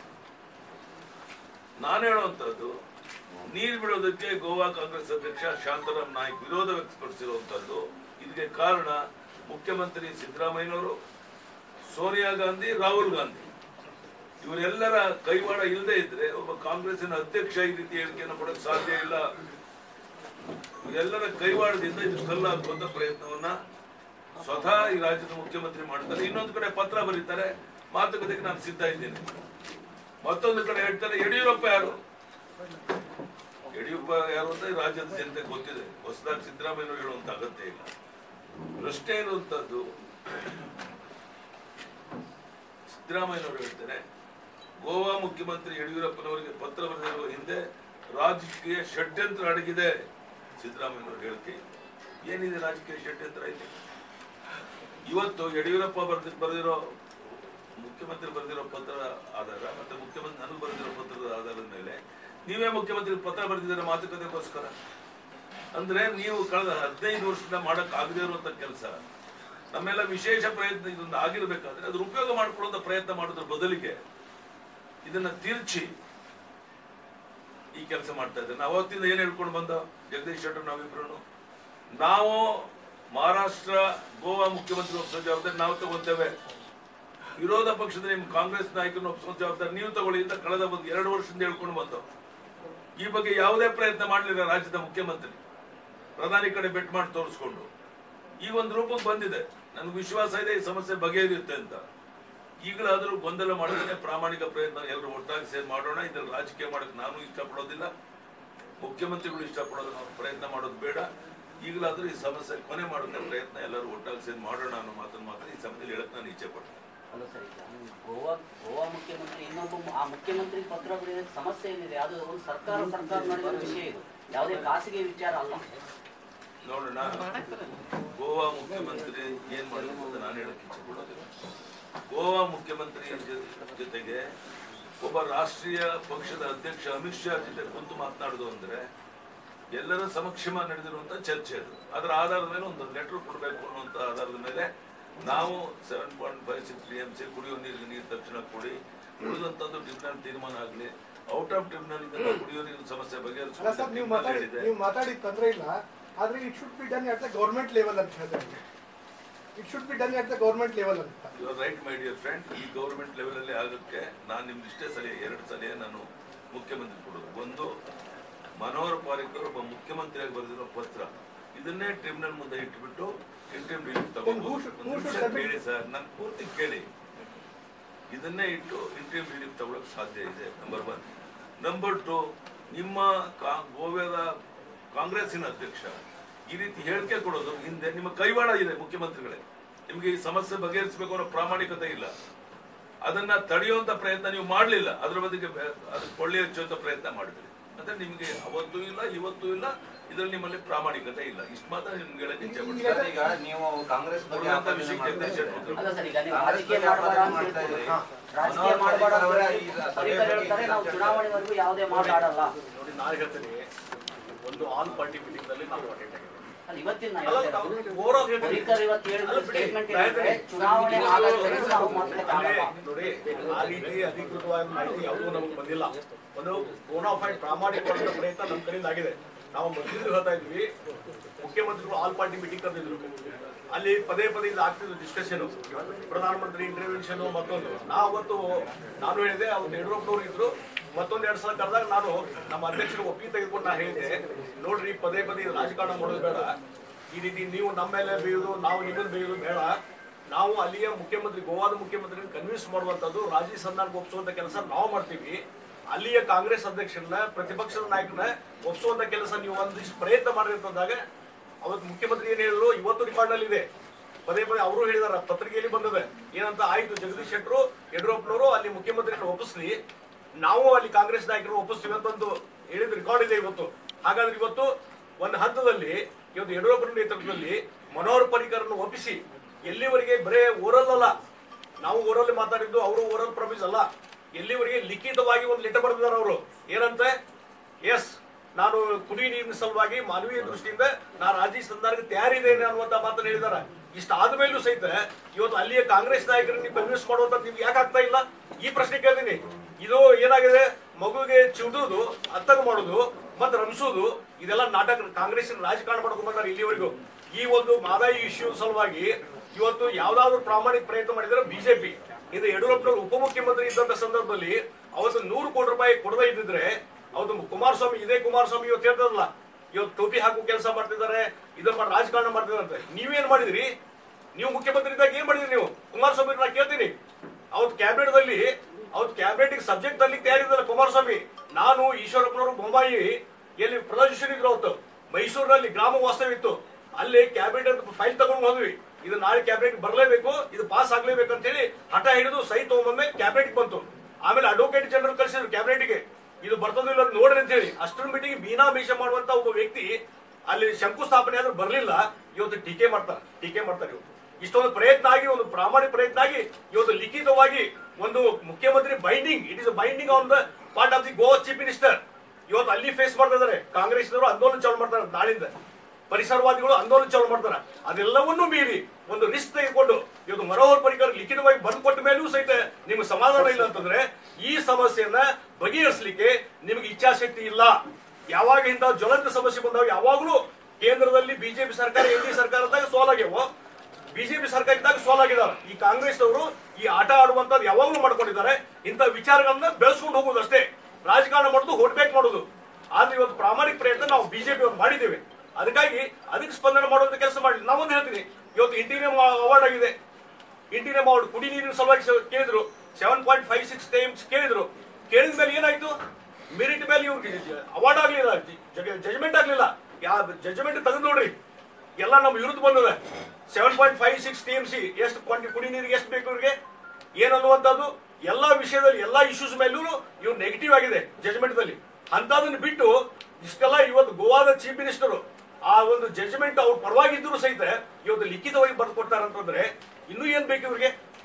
ನಾನು ಹೇಳುವಂತದ್ದು ನೀರು ಬಿಡೋದಕ್ಕೆ ಗೋವಾ ಕಾಂಗ್ರೆಸ್ ಅಧ್ಯಕ್ಷ ಶಾಂತರಾಮ್ ನಾಯ್ಕ್ ವಿರೋಧ ವ್ಯಕ್ತಪಡಿಸಿರುವಂತದ್ದು ಇದಕ್ಕೆ ಕಾರಣ ಮುಖ್ಯಮಂತ್ರಿ ಸಿದ್ದರಾಮಯ್ಯನವರು ಸೋನಿಯಾ ಗಾಂಧಿ ರಾಹುಲ್ ಗಾಂಧಿ ಇವರೆಲ್ಲರ ಕೈವಾಡ ಇಲ್ಲದೆ ಇದ್ರೆ ಒಬ್ಬ ಕಾಂಗ್ರೆಸ್ಸಿನ ಅಧ್ಯಕ್ಷ ಈ ರೀತಿ ಹೇಳಿಕೆಯನ್ನು ಕೊಡಕ್ಕೆ ಸಾಧ್ಯ ಇಲ್ಲ ಇವರೆಲ್ಲರ ಕೈವಾಡದಿಂದ ಇದು ಕಲ್ಲಾಕುವಂತ ಪ್ರಯತ್ನವನ್ನ ಸ್ವತಃ ಈ ರಾಜ್ಯದ ಮುಖ್ಯಮಂತ್ರಿ ಮಾಡ್ತಾರೆ ಇನ್ನೊಂದು ಕಡೆ ಪತ್ರ ಬರೀತಾರೆ ಮಾತುಕತೆಗೆ ನಾನು ಸಿದ್ಧ ಇದ್ದೇನೆ ಮತ್ತೊಂದು ಕಡೆ ಹೇಳ್ತಾರೆ ಯಡಿಯೂರಪ್ಪ ಯಾರು ಯಡಿಯೂರಪ್ಪ ಯಾರು ಅಂತ ಈ ರಾಜ್ಯದ ಜನತೆಗೆ ಗೊತ್ತಿದೆ ಹೊಸದಾಗಿ ಸಿದ್ದರಾಮಯ್ಯನವರು ಹೇಳುವಂತ ಅಗತ್ಯ ಇಲ್ಲ ಪ್ರಶ್ನೆ ಇರುವಂತದ್ದು ಸಿದ್ದರಾಮಯ್ಯನವರು ಹೇಳ್ತಾರೆ ಗೋವಾ ಮುಖ್ಯಮಂತ್ರಿ ಯಡಿಯೂರಪ್ಪನವರಿಗೆ ಪತ್ರ ಬರೆದಿರುವ ಹಿಂದೆ ರಾಜಕೀಯ ಷಡ್ಯಂತ್ರ ಅಡಗಿದೆ ಸಿದ್ದರಾಮಯ್ಯನವರು ಹೇಳಿಕೆ ಏನಿದೆ ರಾಜಕೀಯ ಷಡ್ಯಂತ್ರ ಇದೆ ಇವತ್ತು ಯಡಿಯೂರಪ್ಪ ಬರ್ದಿ ಬರೆದಿರೋ ಮುಖ್ಯಮಂತ್ರಿ ಬರೆದಿರೋ ಪತ್ರದ ಆಧಾರ ಮತ್ತೆ ಮುಖ್ಯಮಂತ್ರಿ ನನಗೆ ಬರೆದಿರೋ ಪತ್ರದ ಆಧಾರದ ಮೇಲೆ ನೀವೇ ಮುಖ್ಯಮಂತ್ರಿ ಪತ್ರ ಬರೆದಿದ್ದಾರೆ ಮಾತುಕತೆಗೋಸ್ಕರ ಅಂದ್ರೆ ನೀವು ಕಳೆದ ಹದಿನೈದು ವರ್ಷದಿಂದ ಮಾಡಕ್ ಆಗದೇ ಇರುವಂತ ಕೆಲಸ ನಮ್ಮೆಲ್ಲ ವಿಶೇಷ ಪ್ರಯತ್ನ ಇದೊಂದು ಆಗಿರ್ಬೇಕಾದ್ರೆ ಅದ್ರ ಉಪಯೋಗ ಮಾಡ್ಕೊಳ್ಳುವಂತ ಪ್ರಯತ್ನ ಮಾಡೋದ್ರ ಬದಲಿಗೆ ಇದನ್ನ ತಿರ್ಚಿ ಈ ಕೆಲಸ ಮಾಡ್ತಾ ಇದ್ದಾರೆ ನಾವು ಅವತ್ತಿಂದ ಏನ್ ಹೇಳ್ಕೊಂಡು ಬಂದ ಜಗದೀಶ್ ಶೆಟ್ಟರ್ ನಾವಿಬ್ರು ನಾವು ಮಹಾರಾಷ್ಟ್ರ ಗೋವಾ ಮುಖ್ಯಮಂತ್ರಿ ಒಪ್ಪಿಸೋ ಜವಾಬ್ದಾರಿ ನಾವು ತಗೋತೇವೆ ವಿರೋಧ ಪಕ್ಷದ ನಿಮ್ ಕಾಂಗ್ರೆಸ್ ನಾಯಕರನ್ನು ಒಪ್ಪಿಸೋ ಜವಾಬ್ದಾರಿ ನೀವು ತಗೊಳ್ಳಿ ಅಂತ ಕಳೆದ ಒಂದು ಎರಡು ವರ್ಷದಿಂದ ಹೇಳ್ಕೊಂಡು ಬಂದವು ಈ ಬಗ್ಗೆ ಯಾವುದೇ ಪ್ರಯತ್ನ ಮಾಡಲಿಲ್ಲ ರಾಜ್ಯದ ಮುಖ್ಯಮಂತ್ರಿ ಪ್ರಧಾನಿ ಕಡೆ ಬೆಟ್ ಮಾಡಿ ತೋರಿಸ್ಕೊಂಡು ಈ ಒಂದು ರೂಪಕ್ಕೆ ಬಂದಿದೆ ನನಗೆ ವಿಶ್ವಾಸ ಇದೆ ಈ ಸಮಸ್ಯೆ ಬಗೆಹರಿಯುತ್ತೆ ಅಂತ ಈಗಲಾದರೂ ಗೊಂದಲ ಮಾಡಿದ್ರೆ ಪ್ರಾಮಾಣಿಕ ಪ್ರಯತ್ನ ಎಲ್ಲರೂ ಒಟ್ಟಾಗಿ ಸೇರಿ ಮಾಡೋಣ ಇದ್ರಲ್ಲಿ ರಾಜಕೀಯ ಮಾಡಕ್ ನಾನು ಇಷ್ಟಪಡೋದಿಲ್ಲ ಮುಖ್ಯಮಂತ್ರಿಗಳು ಇಷ್ಟಪಡೋದು ನಾವು ಪ್ರಯತ್ನ ಮಾಡೋದು ಬೇಡ ಈಗಲಾದರೂ ಈ ಸಮಸ್ಯೆ ಕೊನೆ ಮಾಡೋಕೆ ಪ್ರಯತ್ನ ಎಲ್ಲರೂ ಒಟ್ಟಾಗಿ ಸೇರಿ ಮಾಡೋಣ ಅನ್ನೋ ಮಾತನ್ನು ಮಾತ್ರ ಈ ಸಮಯದಲ್ಲಿ ಹೇಳಕ್ ನಾನು ಇಚ್ಛೆ ಪಡ್ತೇನೆ ಅಲ್ಲ ಸರ್ ಈಗ ಗೋವಾ ಗೋವಾ ಮುಖ್ಯಮಂತ್ರಿ ಇನ್ನೊಬ್ಬ ಮು- ಆ ಮುಖ್ಯಮಂತ್ರಿ ಪತ್ರ ಬರೆಯೋದಕ್ಕೆ ಸಮಸ್ಯೆ ಏನಿದೆ ಅದು ಒಂದು ಸರ್ಕಾರ ಸರ್ಕಾರ ನಡೆಯುವ ವಿಷಯ ಇದು ಯಾವುದೇ ಖಾಸಗಿ ವಿಚಾರ ಅಲ್ಲ ನೋಡೋಣ ಗೋವಾ ಮುಖ್ಯಮಂತ್ರಿ ಏನ್ ಮಾಡಬೇಕು ಅಂತ ನಾನು ಹೇಳಕ್ ಇಚ್ಛೆ ಪಡೋದಿಲ್ಲ ಗೋವಾ ಮುಖ್ಯಮಂತ್ರಿ ಜೊ- ಜೊತೆಗೆ ಒಬ್ಬ ರಾಷ್ಟ್ರೀಯ ಪಕ್ಷದ ಅಧ್ಯಕ್ಷ ಅಮಿತ್ ಶಾ ಜೊತೆ ಕುಂತು ಮಾತನಾಡುದು ಅಂದ್ರೆ ಎಲ್ಲರ ಸಮಕ್ಷಮ ನಡೆದಿರುವಂತ ಚರ್ಚೆ ಅದು ಅದರ ಆಧಾರದ ಮೇಲೆ ಒಂದು ಲೆಟರ್ ಕೊಡಬೇಕು ಅನ್ನುವಂತ ಆಧಾರದ ಮೇಲೆ ನಾವು seven point five six T M C ಕುಡಿಯುವ ನೀರಿಗೆ ನೀರು ತಕ್ಷಣ ಕೊಡಿ ಉಳಿದಂತದ್ದು ಟ್ರಿಬ್ಯುನಲ್ ತೀರ್ಮಾನ ಆಗಲಿ ಔಟ್ ಆಫ್ ಟ್ರಿಬ್ಯುನಲ್ ಇಂದ ಕುಡಿಯುವ ನೀರಿನ ಸಮಸ್ಯೆ ಅಲ್ಲ ಸರ್ ನೀವು ಬಗೆಹರಿಸುವಂತ ಮಾತಾಡಿ ಹೇಳಿದೆ ನೀವು ಮಾತಾಡಿ ತೊಂದರೆ ಇಲ್ಲ ಆದ್ರೆ it should be done at the government level ಅಂತ ಹೇಳ್ತಾರೆ it should be done at the government level ಅಂತ you are right my dear friend ಈ ಗೌರ್ಮೆಂಟ್ ಲೆವೆಲ್ ಅಲ್ಲಿ ಆಗಕ್ಕೆ ನಾನು ನಿಮ್ಗೆ ಇಷ್ಟೇ ಸಲಹೆ ಎರಡು ಸಲಹೆ ನಾನು ಮುಖ್ಯಮಂತ್ರಿ ಕೊಡೋದು ಒಂದು ಮನೋಹರ್ ಪಾರಿಕರ್ ಒಬ್ಬ ಮುಖ್ಯಮಂತ್ರಿಯಾಗಿ ಬರೆದಿರೋ ಪತ್ರ ಇದನ್ನೇ ಟ್ರಿಬ್ಯುನಲ್ ಮುಂದೆ ಇಟ್ಬಿಟ್ಟು interim relief Then who should- who should submit- ಕೇಳಿ ಸರ್ ನಾನು ಪೂರ್ತಿ ಕೇಳಿ ಇದನ್ನೇ ಇಟ್ಟು ಇಂಟರ್ಮ್ ರಿಲೀಫ್ ತಗೊಳಕ್ ಸಾಧ್ಯ ಇದೆ ನಂಬರ್ ಒನ್ ನಂಬರ್ ಟು ನಿಮ್ಮ ಕಾ- ಗೋವಾದ ಕಾಂಗ್ರೆಸ್ಸಿನ ಅಧ್ಯಕ್ಷ ಈ ರೀತಿ ಹೇಳಿಕೆ ಕೊಡೋದು ಹಿಂದೆ ನಿಮ್ಮ ಕೈವಾಡ ಇದೆ ಮುಖ್ಯಮಂತ್ರಿಗಳೇ ನಿಮಗೆ ಈ ಸಮಸ್ಯೆ ಬಗೆಹರಿಸಬೇಕು ಅನ್ನೋ ಪ್ರಾಮಾಣಿಕತೆ ಇಲ್ಲ ಅದನ್ನ ತಡೆಯುವಂತ ಪ್ರಯತ್ನ ನೀವು ಮಾಡಲಿಲ್ಲ ಅದ್ರ ಬದಿಗೆ ಬೆ- ಅದಕ್ಕೆ ಕೊಳ್ಳಿ ಹಚ್ಚುವಂತ ಪ್ರಯತ್ನ ಮಾಡಿದ್ರಿ ಅಂದ್ರೆ ನಿಮಗೆ ಅವತ್ತೂ ಇಲ್ಲ ಇವತ್ತೂ ಇಲ್ಲ ಇದ್ರಲ್ಲಿ ನಿಮ್ಮಲ್ಲಿ ಪ್ರಾಮಾಣಿಕತೆ ಇಲ್ಲ ಇಷ್ಟು ಮಾತ್ರ ನಿಮ್ಗೆ ಹೇಳಕ್ಕೆ ಇಚ್ಛೆ ಪಡ್ತೀನಿ. ಸರ್, ಈಗ ನೀವು ಕಾಂಗ್ರೆಸ್ ಬಗ್ಗೆ ಉಳಿದಂತ ಆಪಾದನೆ ವಿಷಯಕ್ಕೆ ಮಾಡ್ತಾ ಚರ್ಚೆ ಇದ್ದೀರಿ. ಮಾಡ್ತೀವಿ. ಅಲ್ಲ ಸರ್ ಈಗ ನೀವು ಕಾಂಗ್ರೆಸ್ ರಾಜಕೀಯ ಬಗ್ಗೆ ಮಾಡಬೇಡ ಆಪಾದನೆ ಅಂತ ಮಾಡ್ತಾ ಹೇಳ್ತೀರಿ. ಇದ್ದೀರಿ. ಹಾ. ರಾಜಕೀಯ ಮನೋಹರ್ ಮಾಡಬೇಡ ಅಂತ ಪರಿಕರ್ ಅವರ ಹೇಳಿ ಈ ಸಭೆ ಪರಿಕರ್ ಬಗ್ಗೆ ಹೇಳ್ತಾರೆ ನಾವು ಚರ್ಚೆ ಚುನಾವಣೆವರೆಗೂ ಯಾವುದೇ ಮಾತಾಡಲ್ಲ ನೋಡಿ ನಾನು ಹೇಳ್ತೀನಿ ಒಂದು ಆಲ್ ಪಾರ್ಟಿ ಮೀಟಿಂಗ್ ನಲ್ಲಿ ನಾವು ಅಟೆಂಡ್ ಆಗಿದ್ದೀವಿ ಅಲ್ಲ, ಇವತ್ತಿನ ನಾ ಅಲ್ಲ, ಹೇಳ್ತಾ ಇರೋದು. ನಾವು overall ಹೇಳ್ತೀನಿ. ಪರಿಕರ್ ಇವತ್ತು ಹೇಳಿದ ಅಲ್ಲ, ಬಿಡಿ, ಸ್ಟೇಟ್ಮೆಂಟ್ ನಾನು ಏನಂದ್ರೆ ಹೇಳ್ತೀನಿ. ಚುನಾವಣೆ ಇದು- ಆಗೋವರೆಗೂ ನಾವು ಮಾತಾಡಕ್ಕೆ ಅಲ್ಲೇ ಆಗಲ್ಲ ನೋಡಿ ಆ ರೀತಿ ಅಧಿಕೃತವಾದ ಮಾಹಿತಿ ಯಾವುದೂ ನಮಗೆ ಬಂದಿಲ್ಲ ಒಂದು ಬೋನಾಫೈಡ್ ಪ್ರಾಮಾಣಿಕವಾದ ಪ್ರಯತ್ನ ನಮ್ಮ ಕಡೆಯಿಂದ ಆಗಿದೆ ನಾವು ಮೊದಲಿಂದ ಹೇಳ್ತಾ ಇದ್ವಿ ಮುಖ್ಯಮಂತ್ರಿಗಳು ಆಲ್ ಪಾರ್ಟಿ ಮೀಟಿಂಗ್ ಕರೆದಿದ್ರು ಅಲ್ಲಿ ಪದೇ ಪದೇ ಇದು ಆಗ್ತಿದ್ದು ಡಿಸ್ಕಷನ್ ಪ್ರಧಾನಮಂತ್ರಿ ಇಂಟರ್ವೆನ್ಷನ್ ಮತ್ತೊಂದು ನಾ ಅವತ್ತು ನಾನು ಹೇಳಿದೆ ಅವತ್ತು ಯಡಿಯೂರಪ್ಪನವ್ರು ಇದ್ರು ಮತ್ತೊಂದ್ ಎರಡ್ ಸಲ ಕರೆದಾಗ ನಾನು ನಮ್ಮ ಅಧ್ಯಕ್ಷರು ಒಪ್ಪಿಗೆ ತೆಗೆದುಕೊಂಡು ನಾ ಹೇಳಿದೆ ನೋಡ್ರಿ ಪದೇ ಪದೇ ಇದು ರಾಜಕಾರಣ ಮಾಡೋದು ಬೇಡ ಈ ರೀತಿ ನೀವು ನಮ್ಮ ಮೇಲೆ ಬೇಯುವುದು ನಾವು ನಿಮ್ಮನ್ನು ಬೇಯುವುದು ಬೇಡ ನಾವು ಅಲ್ಲಿಯ ಮುಖ್ಯಮಂತ್ರಿ ಗೋವಾದ ಮುಖ್ಯಮಂತ್ರಿ ಕನ್ವಿನ್ಸ್ ಮಾಡುವಂತದ್ದು ರಾಜಿ ಸಂಧಾನಕ್ಕೆ ಒಪ್ಪಿಸುವಂತ ಕೆಲಸ ನಾವು ಮಾಡ್ತೀವಿ ಅಲ್ಲಿಯ ಕಾಂಗ್ರೆಸ್ ಅಧ್ಯಕ್ಷರನ್ನ ಪ್ರತಿಪಕ್ಷದ ನಾಯಕನ ಒಪ್ಪಿಸುವಂತ ಕೆಲಸ ನೀವು ಒಂದಿಷ್ಟು ಪ್ರಯತ್ನ ಮಾಡಿರ್ತಂದಾಗ ಅವತ್ತು ಮುಖ್ಯಮಂತ್ರಿ ಏನ್ ಹೇಳಿದ್ರು ಇವತ್ತು ರಿಕಾರ್ಡ್ ನಲ್ಲಿ ಇದೆ ಪದೇ ಪದೇ ಅವರು ಹೇಳಿದಾರ ಪತ್ರಿಕೆಯಲ್ಲಿ ಬಂದಿದೆ ಏನಂತ ಆಯ್ತು ಜಗದೀಶ್ ಶೆಟ್ಟರು ಯಡಿಯೂರಪ್ಪನವರು ಅಲ್ಲಿ ಮುಖ್ಯಮಂತ್ರಿಯನ್ನು ಒಪ್ಪಿಸ್ಲಿ ನಾವು ಅಲ್ಲಿ ಕಾಂಗ್ರೆಸ್ ನಾಯಕರು ಒಪ್ಪಿಸ್ತೀವಿ ಅಂತ ಒಂದು ಹೇಳಿದ ರೆಕಾರ್ಡ್ ಇದೆ ಇವತ್ತು ಹಾಗಾದ್ರೆ ಇವತ್ತು ಒಂದು ಹಂತದಲ್ಲಿ ಇವತ್ತು ಯಡಿಯೂರಪ್ಪನ ನೇತೃತ್ವದಲ್ಲಿ ಮನೋಹರ್ ಪರಿಕರನ್ನು ಒಪ್ಪಿಸಿ ಎಲ್ಲಿವರೆಗೆ ಬರೇ ಓರಲ್ ಅಲ್ಲ ನಾವು ಓರಲ್ಲಿ ಮಾತಾಡಿದ್ದು ಅವರು ಓರಲ್ ಪ್ರಾಮಿಸ್ ಅಲ್ಲ ಎಲ್ಲಿವರೆಗೆ ಲಿಖಿತವಾಗಿ ಒಂದು ಲೆಟರ್ ಬರೆದಿದ್ದಾರೆ ಅವರು ಏನಂತೆ ಎಸ್ ನಾನು ಕುಡಿ ನೀರಿನ ಸಲುವಾಗಿ ಮಾನವೀಯ ದೃಷ್ಟಿಯಿಂದ ನಾನು ರಾಜಿ ಸಂಧಾನಕ್ಕೆ ತಯಾರಿದ್ದೇನೆ ಅನ್ನುವಂತ ಮಾತನ್ನು ಹೇಳಿದಾರೆ ಇಷ್ಟ ಆದ್ಮೇಲೂ ಸಹಿತ ಇವತ್ತು ಅಲ್ಲಿಯ ಕಾಂಗ್ರೆಸ್ ನಾಯಕರನ್ನ ಕನ್ವಿನ್ಸ್ ಮಾಡುವಂತ ನಿಮ್ಗೆ ಯಾಕೆ ಆಗ್ತಾ ಇಲ್ಲ ಈ ಪ್ರಶ್ನೆ ಕೇಳ್ತೀನಿ ಇದು ಏನಾಗಿದೆ ಮಗುವಿಗೆ ಚಿಡುದು ಅತ್ತಗ ಮಾಡುದು ಮತ್ತೆ ರಂಸೋದು ಇದೆಲ್ಲ ನಾಟಕ ಕಾಂಗ್ರೆಸ್ ರಾಜಕಾರಣ ಮಾಡ್ಕೊಂಡು ಬಂದಾರೆ ಇಲ್ಲಿವರೆಗೂ ಈ ಒಂದು ಮಾದಾಯಿ ಇಶ್ಯೂ ಸಲುವಾಗಿ ಇವತ್ತು ಯಾವ್ದಾದ್ರು ಪ್ರಾಮಾಣಿಕ ಪ್ರಯತ್ನ ಮಾಡಿದ್ರೆ ಬಿಜೆಪಿ ಇದು ಯಡಿಯೂರಪ್ಪನವರು ಉಪಮುಖ್ಯಮಂತ್ರಿ ಇದ್ದಂತ ಸಂದರ್ಭದಲ್ಲಿ ಅವತ್ತು ನೂರು ಕೋಟಿ ರೂಪಾಯಿ ಕೊಡದೇ ಇದ್ದಿದ್ರೆ ಅವತ್ತು ಕುಮಾರಸ್ವಾಮಿ ಇದೇ ಕುಮಾರಸ್ವಾಮಿ ಇವತ್ತು ಹೇಳ್ತಾರಲ್ಲ ಇವತ್ತು ಟೋಪಿ ಹಾಕುವ ಕೆಲಸ ಮಾಡ್ತಿದ್ದಾರೆ ಇದನ್ನ ಮಾಡಿ ರಾಜಕಾರಣ ಮಾಡ್ತಿದ್ದಾರೆ ನೀವೇನ್ ಮಾಡಿದ್ರಿ ನೀವು ಮುಖ್ಯಮಂತ್ರಿ ಇದ್ದಾಗ ಏನ್ ಮಾಡಿದ್ರಿ ನೀವು ಕುಮಾರಸ್ವಾಮಿ ನಾ ಕೇಳ್ತೀನಿ ಅವತ್ತು ಕ್ಯಾಬಿನೆಟ್ ದಲ್ಲಿ ಅವತ್ತು ಕ್ಯಾಬಿನೆಟ್ ಸಬ್ಜೆಕ್ಟ್ ಅಲ್ಲಿ ತಯಾರಿದ್ದಲ್ಲ ಕುಮಾರಸ್ವಾಮಿ ನಾನು ಈಶ್ವರಪ್ಪನವರು ಬೊಂಬಾಯಿ ಎಲ್ಲಿ ಪ್ರದರ್ಶನ ಇದ್ರು ಅವತ್ತು ಮೈಸೂರಿನಲ್ಲಿ ಗ್ರಾಮ ವಾಸ್ತವ ಇತ್ತು ಅಲ್ಲಿ ಕ್ಯಾಬಿನೆಟ್ ಫೈಲ್ ತಗೊಂಡು ಹೋದ್ವಿ ಇದು ನಾಳೆ ಕ್ಯಾಬಿನೆಟ್ ಬರಲೇಬೇಕು ಇದು ಪಾಸ್ ಆಗ್ಲೇಬೇಕು ಅಂತ ಹೇಳಿ ಹಠ ಹಿಡಿದು ಸೈ ತಗೊಂಬಂದೆ ಕ್ಯಾಬಿನೆಟ್ ಬಂತು ಆಮೇಲೆ ಅಡ್ವೊಕೇಟ್ ಜನರಲ್ ಕಳಿಸಿದ್ರು ಕ್ಯಾಬಿನೆಟ್ಗೆ ಇದು ಬರ್ತದಿಲ್ಲ ಅಂತ ನೋಡ್ರಿ ಅಂತ ಹೇಳಿ ಅಷ್ಟರ ಮೀಟಿಂಗ್ ಬೀನಾಮೇಷ ಮಾಡುವಂತ ಒಬ್ಬ ವ್ಯಕ್ತಿ ಅಲ್ಲಿ ಶಂಕುಸ್ಥಾಪನೆ ಆದ್ರೂ ಬರ್ಲಿಲ್ಲ ಇವತ್ತು ಟೀಕೆ ಮಾಡ್ತಾರೆ ಟೀಕೆ ಮಾಡ್ತಾರೆ ಇವತ್ತು ಇಷ್ಟೊಂದು ಪ್ರಯತ್ನ ಆಗಿ ಒಂದು ಪ್ರಾಮಾಣಿಕ ಪ್ರಯತ್ನ ಆಗಿ ಇವತ್ತು ಲಿಖಿತವಾಗಿ ಒಂದು ಮುಖ್ಯಮಂತ್ರಿ binding it is binding on the part of the Goa chief minister ಇವತ್ತು ಅಲ್ಲಿ ಫೇಸ್ ಮಾಡ್ತಾ ಇದಾರೆ ಕಾಂಗ್ರೆಸ್ನವರು ಆಂದೋಲನ ಚಾಲು ಮಾಡ್ತಾರೆ ನಾಳಿಂದ ಪರಿಸರವಾದಿಗಳು ಆಂದೋಲನ ಚಾಲು ಮಾಡ್ತಾರೆ ಅದೆಲ್ಲವನ್ನೂ ಮೀರಿ ಒಂದು ರಿಸ್ಕ್ ತೆಗೆದುಕೊಂಡು ಇವತ್ತು ಮನೋಹರ್ ಪರಿಕರ್ ಲಿಖಿತವಾಗಿ ಬಂದ್ ಕೊಟ್ಟ ಮೇಲೂ ಸಹಿತ ನಿಮ್ಗೆ ಸಮಾಧಾನ ಇಲ್ಲ ಅಂತಂದ್ರೆ ಈ ಸಮಸ್ಯೆಯನ್ನ ಬಗೆಹರಿಸಲಿಕ್ಕೆ ನಿಮ್ಗೆ ಇಚ್ಛಾಶಕ್ತಿ ಇಲ್ಲ ಯಾವಾಗ ಇಂಥ ಜ್ವಲಂತ ಸಮಸ್ಯೆ ಬಂದಾಗ ಯಾವಾಗಲೂ ಕೇಂದ್ರದಲ್ಲಿ ಬಿಜೆಪಿ ಸರ್ಕಾರ ಎನ್ ಡಿ ಸರ್ಕಾರದಾಗ ಸೋಲಾಗ್ಯವೋ ಬಿಜೆಪಿ ಸರ್ಕಾರ ಇದ್ದಾಗ ಸೋಲಾಗಿದ್ದಾರೆ ಈ ಕಾಂಗ್ರೆಸ್ ಅವರು ಈ ಆಟ ಆಡುವಂತದ್ದು ಯಾವಾಗಲೂ ಮಾಡ್ಕೊಂಡಿದ್ದಾರೆ ಇಂಥ ವಿಚಾರಗಳನ್ನ ಬೆಳೆಸ್ಕೊಂಡು ಹೋಗುದು ಅಷ್ಟೇ ರಾಜಕಾರಣ ಮಾಡೋದು ಹೋಟ್ಬೇಕ್ ಮಾಡೋದು ಆದ್ರೆ ಇವತ್ತು ಪ್ರಾಮಾಣಿಕ ಪ್ರಯತ್ನ ನಾವು ಬಿಜೆಪಿ ಅವ್ರು ಮಾಡಿದ್ದೇವೆ ಅದಕ್ಕಾಗಿ ಅದಕ್ಕೆ ಸ್ಪಂದನೆ ಮಾಡುವಂತ ಕೆಲಸ ಮಾಡಿ ನಾವೊಂದು ಹೇಳ್ತೀನಿ ಇವತ್ತು ಇಂಟೀರಿಯಂ ಅವಾರ್ಡ್ ಆಗಿದೆ ಇಂಟೀರಿಯಂ ಅವಾರ್ಡ್ ಕುಡಿ ನೀರಿನ ಸಲುವಾಗಿ ಸ- ಕೇಳಿದ್ರು seven point five six times ಕೇಳಿದ್ರು ಕೇಳಿದ ಮೇಲೆ ಏನಾಯ್ತು ಮೆರಿಟ್ ಮೇಲೆ ಇವ್ರಿಗೆ ಅವಾರ್ಡ್ ಆಗ್ಲಿಲ್ಲ ಜಜ್ಮೆಂಟ್ ಆಗ್ಲಿಲ್ಲ ಯಾವ ಜಜ್ಮೆಂಟ್ ತೆಗೆದು ನೋಡ್ರಿ ಎಲ್ಲ ನಮ್ಮ ವಿರುದ್ಧ ಬಂದಿದೆ seven point five six T M C ಎಷ್ಟು ಕ್ವಾಂಟಿ ಕುಡಿ ನೀರಿಗೆ ಎಷ್ಟು ಬೇಕು ಇವ್ರಿಗೆ ಏನನ್ನುವಂಥದ್ದು ಎಲ್ಲಾ ವಿಷಯದಲ್ಲಿ ಎಲ್ಲಾ ಇಶ್ಯೂಸ್ ಮೇಲೂ ಇವ್ರು ನೆಗೆಟಿವ್ ಆಗಿದೆ ಜಜ್ಮೆಂಟ್ ದಲ್ಲಿ ಅಂತದನ್ನ ಬಿಟ್ಟು ಇಷ್ಟೆಲ್ಲ ಇವತ್ತು ಗೋವಾದ ಚೀಫ್ ಮಿನಿಸ್ಟರ್ ಆ ಒಂದು ಜಜ್ಮೆಂಟ್ ಅವ್ರ ಪರವಾಗಿದ್ದರೂ ಸಹಿತ ಇವತ್ತು ಲಿಖಿತವಾಗಿ ಬರೆದು ಕೊಡ್ತಾರಂತಂದ್ರೆ ಇನ್ನೂ ಏನ್ ಬೇಕು ಇವ್ರಿಗೆ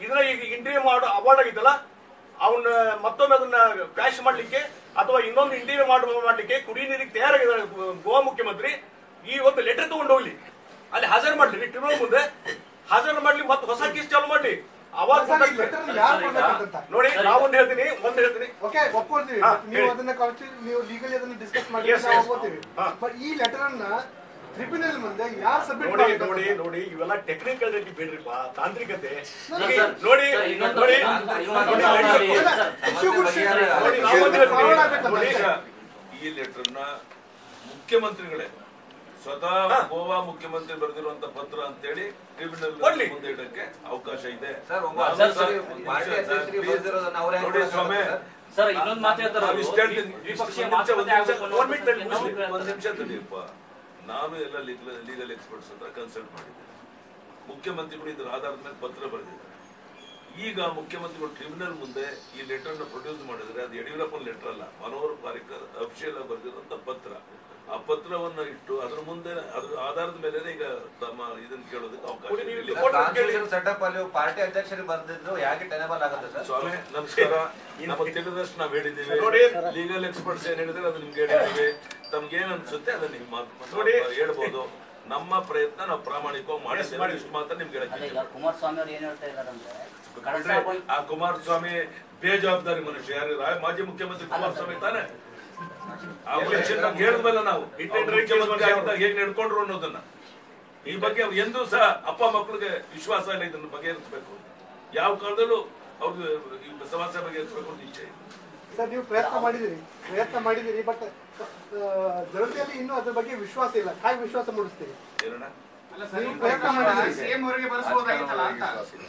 ಇದನ್ನ ಈಗ ಇಂಟರ್ವ್ಯೂ ಮಾಡೋ ಅವಾರ್ಡ್ ಆಗಿತ್ತಲ್ಲ ಅವನ್ನ ಮತ್ತೊಮ್ಮೆ ಅದನ್ನ ಕ್ಯಾಶ್ ಮಾಡ್ಲಿಕ್ಕೆ ಅಥವಾ ಇನ್ನೊಂದು ಇಂಟರ್ವ್ಯೂ ಮಾಡುವ ಮಾಡ್ಲಿಕ್ಕೆ ಕುಡಿ ನೀರಿಗೆ ತಯಾರಾಗಿದ್ದಾರೆ ಗೋ- ಗೋವಾ ಮುಖ್ಯಮಂತ್ರಿ ಈ ಒಂದು ಲೆಟರ್ ತಗೊಂಡು ಹೋಗ್ಲಿ ಅಲ್ಲಿ ಹಾಜರು ಮಾಡ್ಲಿ ಟ್ರಿಬ್ಯುನಲ್ ಮುಂದೆ ಹಾಜರು ಮಾಡ್ಲಿ ಮತ್ತೆ ಹೊಸ ಕೇಸ್ ಚಾಲು ಮಾಡ್ಲಿ ಅವಾಗ ಸರ್, ಈ ಗೊತ್ತಾಗ್ತದೆ. letter ಯಾರು ಕೊಡ್ಬೇಕಂತ ನೋಡಿ ನಾವೊಂದು ಹೇಳ್ತೀನಿ ಒಂದ್ ಹೇಳ್ತೀನಿ ಓಕೆ ಒಪ್ಕೊಳ್ತೀವಿ ಹಾ, ನೀವು ಹೇಳಿ. ಅದನ್ನ ಕಾನ್ಸ್ಟಿ- ನೀವು ಲೀಗಲಿ ಅದನ್ನ ಡಿಸ್ಕಸ್ ಮಾಡಿ Yes, ನಾವು yes. ಒಪ್ಕೋತೀವಿ ಹಾ. ಬಟ್ ಈ ಲೆಟರ್ ಅನ್ನ ಟ್ರಿಬ್ಯುನಲ್ ಮುಂದೆ ಯಾರು ಸಬ್ಮಿಟ್ ನೋಡಿ ಮಾಡಬೇಕು ನೋಡಿ ನೋಡಿ ಇವೆಲ್ಲ ಟೆಕ್ನಿಕಲ್ ರೇಟಿ ಬೇಡ್ರಿಪ್ಪ ತಾಂತ್ರಿಕತೆ ಸರ್, ಈಗ ಸರ್, ನೋಡಿ ಸರ್, ಇನ್ನೊಂದು- ನೋಡಿ ಇನ್ನೊಂದು- ನೋಡಿ, ಇನ್ನೊಂದು- ನೋಡಿ, ಇಶ್ಯೂ ನೋಡಿ, ನಾವೊಂದು ಹೇಳ್ತೀನಿ. ಫಾರ್ವರ್ಡ್ ಆಗ್ಬೇಕಂತ ನೋಡಿ, ಅಷ್ಟೇ. ಈ ಲೆಟರ್ನ ಮುಖ್ಯಮಂತ್ರಿಗಳೇ ಸ್ವತಃ ಹಾ. ಗೋವಾ ಮುಖ್ಯಮಂತ್ರಿ ಬರೆದಿರುವಂತ ಪತ್ರ ಅಂತೇಳಿ ಟ್ರಿಬ್ಯುನಲ್ ಕೊಡ್ಲಿ. ಮುಂದೆ ಇಡಕ್ಕೆ ಅವಕಾಶ ಇದೆ ಸರ್ ಒಬ್ಬ ನಾನು ಅಧ್ಯಕ್ಷರು ಸರ್, ಒಂದ್ ಪಾರ್ಟಿ ನಿಮಿಷ ಸರ್, ಅಧ್ಯಕ್ಷರಿಗೆ please. ಬರೆದಿರೋದನ್ನ ಅವ್ರೇ ನೋಡಿ ಸ್ವಾಮಿ ಸರ್ ಇನ್ನೊಂದು ಮಾತು ಹೇಳ್ತಾರೆ ನಾನು ಅವರು. ಇಷ್ಟ ಹೇಳ್ತೀನಿ. ದ್ವಿಪಕ್ಷೀಯ ಒಂದ್ ನಿಮಿಷ, ಒಂದ್ ಮಾತುಕತೆ ನಿಮಿಷ, ಆಗ್ಬೇಕು ಅನ್ನೋ ಒಂದ್ ಮಿನಿಟ್ ತಡಿ, ನಾವು ಮುಗಿಸ್ಲಿ. ಒಂದ್ ನಿಮಿಷ ತಡಿಯಪ್ಪ ನಾನು ಎಲ್ಲ ಲೀಗಲ್ ಎಕ್ಸ್ಪರ್ಟ್ಸ್ ಹತ್ರ ಕನ್ಸಲ್ಟ್ ಮಾಡಿದ್ದೇನೆ ಮುಖ್ಯಮಂತ್ರಿಗಳು ಇದರ ಆಧಾರದ ಮೇಲೆ ಪತ್ರ ಬರೆದಿದ್ದಾರೆ ಈಗ ಮುಖ್ಯಮಂತ್ರಿಗಳು ಟ್ರಿಬ್ಯುನಲ್ ಮುಂದೆ ಈ ಲೆಟರ್ ನ ಪ್ರೊಡ್ಯೂಸ್ ಮಾಡಿದ್ರೆ ಅದು ಯಡಿಯೂರಪ್ಪನ ಲೆಟರ್ ಅಲ್ಲ ಮನೋಹರ್ ಪಾರಿಕರ್ ಅಫಿಷಿಯಲ್ ಆಗಿ ಬರೆದಿರುವಂತ ಪತ್ರ ಆ ಪತ್ರವನ್ನ ಇಟ್ಟು ಅದ್ರ ಮುಂದೆ ಅದ್ರ ಆಧಾರದ ಮೇಲೆ ಈಗ ತಮ್ಮ ಇದನ್ನ ಕೇಳೋದಕ್ಕೆ ಅವಕಾಶ ಕೊಡಿ, ನೀವು ಇದೆ. report ಕಾನ್ಸ್ಟಿಟ್ಯೂಷನ್ ಸೆಟಪ್ ಅಲ್ಲಿ ಪಾರ್ಟಿ ಅಧ್ಯಕ್ಷರಿಗೆ ಬರೆದಿದ್ದು ಯಾಕೆ ಟೆನಬಲ್ ಆಗುತ್ತೆ ಸರ್ ಸ್ವಾಮಿ ನಮಸ್ಕಾರ ನಮಗೆ ತಿಳಿದಷ್ಟು ನಾವ್ ಹೇಳಿದ್ದೀವಿ ನೋಡಿ. ಲೀಗಲ್ ಎಕ್ಸ್ಪರ್ಟ್ಸ್ ಏನ್ ಹೇಳಿದ್ರೆ ಅದು ನಿಮ್ಗೆ ಹೇಳಿದ್ದೀವಿ ತಮ್ಗೆ ಏನ್ ಅನ್ಸುತ್ತೆ ಅದನ್ನ ನಿಮ್ಮ ನೋಡಿ. ಹೇಳ್ಬೋದು ನಮ್ಮ ಪ್ರಯತ್ನ ನಾವು ಪ್ರಾಮಾಣಿಕವಾಗಿ ಮಾಡಿದ್ದೇವೆ ಮಾಡಿ. ಇಷ್ಟು ಮಾತ್ರ ನಿಮ್ಗೆ ಹೇಳಕ್ಕೆ ಅಲ್ಲ ಈಗ ಇಷ್ಟಪಡ್ತೀನಿ. ಕುಮಾರಸ್ವಾಮಿ ಅವ್ರು ಏನ್ ಹೇಳ್ತಾ ಇದಾರೆ ಅಂದ್ರೆ ಕಳಸ ಬಿಟ್ರೆ ಬಂದ್- ಆ ಕುಮಾರಸ್ವಾಮಿ ಬೇಜವಾಬ್ದಾರಿ ಮನುಷ್ಯ ಯಾರು ರಾ- ಮಾಜಿ ಮುಖ್ಯಮಂತ್ರಿ ಕುಮಾರಸ್ವಾಮಿ ತಾನೆ ಆ ವಿಷಯ ನಮ್ಗೆ ಹೇಳಿದ್ವಲ್ಲ ನಾವು Hit ಅವ್ರು and run case ಮುಖ್ಯಮಂತ್ರಿ ಮಾಡ್ಸಿ ಆಗಿದ್ದಾಗ ಹೇಗ್ ನಡ್ಕೊಂಡ್ರು ಅನ್ನೋದನ್ನ ಈ ಬಗ್ಗೆ ಅವ್ರು ಎಂದೂ ಸಹ ಅಪ್ಪ ಮಕ್ಕಳಿಗೆ ವಿಶ್ವಾಸ ಇಲ್ಲ ಇದನ್ನ ಬಗೆಹರಿಸಬೇಕು ಯಾವ ಕಾಲದಲ್ಲೂ ಅವ್ರಿಗೆ ಈ ಸಮಸ್ಯೆ ಬಗೆಹರಿಸಬೇಕು ಅಂತ ಇಚ್ಛೆ ಇದೆ ಸರ್ ನೀವು ಪ್ರಯತ್ನ ಮಾಡಿದಿರಿ ಪ್ರಯತ್ನ ಮಾಡಿದಿರಿ ಬಟ್ ಜನತೆಯಲ್ಲಿ ಇನ್ನೂ ಅದ್ರ ಬಗ್ಗೆ ವಿಶ್ವಾಸ ಇಲ್ಲ ಹೇಗೆ ವಿಶ್ವಾಸ ಮೂಡಿಸ್ತೀರಿ ಏನಣ್ಣ ನೀವು ಪ್ರಯತ್ನ ಮಾಡಿದಿರಿ ಸಿಎಂ ಅವರಿಗೆ ಬರೆಸಬಹುದಾಗಿತ್ತಲ್ಲ ಅಂತ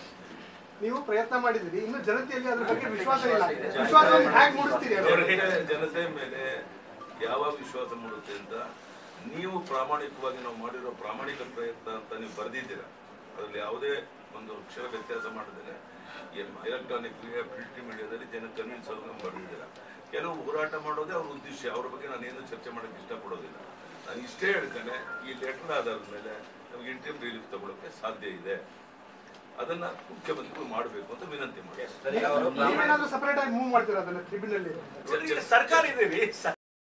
ನೀವು ಪ್ರಯತ್ನ ಮಾಡಿದಿರಿ ಇನ್ನು ಜನತೆಯಲ್ಲಿ ಅದ್ರ ಬಗ್ಗೆ ವಿಶ್ವಾಸ ಇಲ್ಲ ವಿಶ್ವಾಸವನ್ನು ಹೇಗೆ ಮೂಡಿಸ್ತೀರಿ ಅದು? ಜನತೆ ಜನತೆ ಮೇಲೆ ಯಾವಾಗ ವಿಶ್ವಾಸ ಮೂಡುತ್ತೆ ಅಂತ ನೀವು ಪ್ರಾಮಾಣಿಕವಾಗಿ ನಾವು ಮಾಡಿರೋ ಪ್ರಾಮಾಣಿಕ ಪ್ರಯತ್ನ ಅಂತ ನೀವು ಬರೆದಿದ್ದೀರಾ ಅದರಲ್ಲಿ ಯಾವುದೇ ಒಂದು ಅಕ್ಷರ ವ್ಯತ್ಯಾಸ ಮಾಡದೇನೆ ಎಲೆಕ್ಟ್ರಾನಿಕ್ ಮೀಡಿಯಾ ಪ್ರಿಂಟ್ ಮೀಡಿಯಾದಲ್ಲಿ ಜನ ಕನ್ವಿನ್ಸ್ ಆಗಿ ಬರೆದಿದ್ದೀರಾ ಕೆಲವು ಹೋರಾಟ ಮಾಡೋದೇ ಅವ್ರ ಉದ್ದೇಶ ಅವ್ರ ಬಗ್ಗೆ ನಾನು ಏನು ಚರ್ಚೆ ಮಾಡಕ್ಕೆ ಇಷ್ಟಪಡೋದಿಲ್ಲ ನಾನು ಇಷ್ಟೇ ಹೇಳ್ತಾನೆ ಈ ಲೆಟರ್ ಆಧಾರದ ಮೇಲೆ ನಮಗೆ ಇಂಟರ್ಮ್ ರಿಲೀಫ್ ತಗೊಳ್ಳೋಕೆ ಸಾಧ್ಯ ಇದೆ ಅದನ್ನ ಮುಖ್ಯಮಂತ್ರಿಗಳು ಮಾಡಬೇಕು ಅಂತ ವಿನಂತಿ ಮಾಡಿ ಸರ್, ಈಗ ಅವರು ನೀವೇನಾದ್ರೂ ಸಪರೇಟ್ ಆಗಿ ಮೂವ್ ಮಾಡ್ತೀರಾ ಅದನ್ನ ಟ್ರಿಬ್ಯುನಲ್ ಈಗ ಸರ್ಕಾರ ಇದೆ ರೀ ಸ-